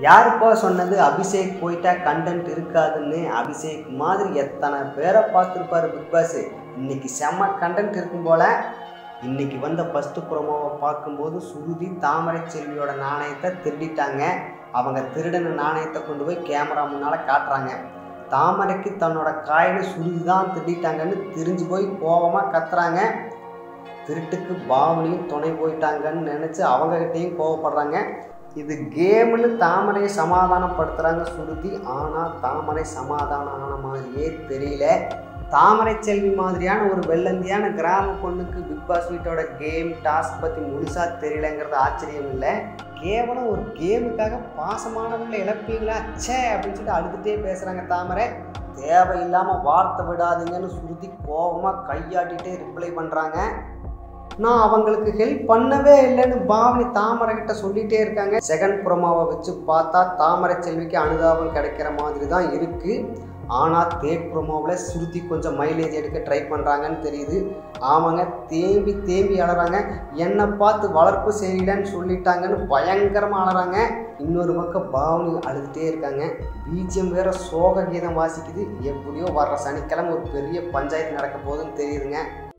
யாருப்பா சொன்னது அபிஷேக் போயிட்டா கண்டென்ட் இருக்காதுன்னு அபிஷேக் மாதிரி எத்தனை பேரை பார்த்துருப்பாரு பிக் பாஸ் இன்னைக்கு செம்ம கண்டென்ட் இருக்கும் போல இன்னைக்கு வந்த ஃபஸ்ட்டு ப்ரோமோவை பார்க்கும்போது சுருதி தாமரை செல்வியோட நாணயத்தை திருடிட்டாங்க அவங்க திருடின நாணயத்தை கொண்டு போய் கேமரா முன்னால் காட்டுறாங்க தாமரைக்கு தன்னோட காயினை சுருதி தான் திருடிட்டாங்கன்னு தெரிஞ்சு போய் கோபமாக கத்துறாங்க திருட்டுக்கு பாவனியும் துணை போயிட்டாங்கன்னு நினச்சி அவங்ககிட்டையும் கோவப்படுறாங்க இது கேம்னு தாமரையை சமாதானப்படுத்துகிறாங்க சுருதி ஆனால் தாமரை சமாதானம் ஆன மாதிரியே தெரியல தாமரை செல்வி மாதிரியான ஒரு வெள்ளந்தியான கிராம பொண்ணுக்கு பிக் பாஸ் வீட்டோட கேம் டாஸ்க் பற்றி முழுசாக தெரியலங்கிறது ஆச்சரியம் இல்லை கேவலம் ஒரு கேமுக்காக பாசமானவங்களை இழப்பீங்களா ச்சே அப்படின்னு சொல்லிட்டு அழுதுகிட்டே பேசுகிறாங்க தாமரை தேவையில்லாமல் வார்த்தை விடாதீங்கன்னு சுருதி கோபமாக கையாட்டிகிட்டே ரிப்ளை பண்ணுறாங்க நான் அவங்களுக்கு ஹெல்ப் பண்ணவே இல்லைன்னு பாவனி தாமரை கிட்ட சொல்லிட்டே இருக்காங்க செகண்ட் ப்ரோமோவை வச்சு பார்த்தா தாமரை செல்விக்கு அனுதாபம் கிடைக்கிற மாதிரி தான் இருக்குது ஆனால் தேர்ட் ப்ரோமோவில் சுருதி கொஞ்சம் மைலேஜ் எடுக்க ட்ரை பண்ணுறாங்கன்னு தெரியுது ஆமாங்க தேம்பி தேம்பி அழறாங்க என்னை பார்த்து வளர்ப்பு சரியில்லைன்னு சொல்லிட்டாங்கன்னு பயங்கரமாக அழறாங்க இன்னொரு பக்கம் பாவனி அழுதுகிட்டே இருக்காங்க பிஜிஎம் வேற சோக கீதம் வாசிக்குது எப்படியோ வர்ற சனிக்கிழமை ஒரு பெரிய பஞ்சாயத்து நடக்க போகுதுன்னு தெரியுதுங்க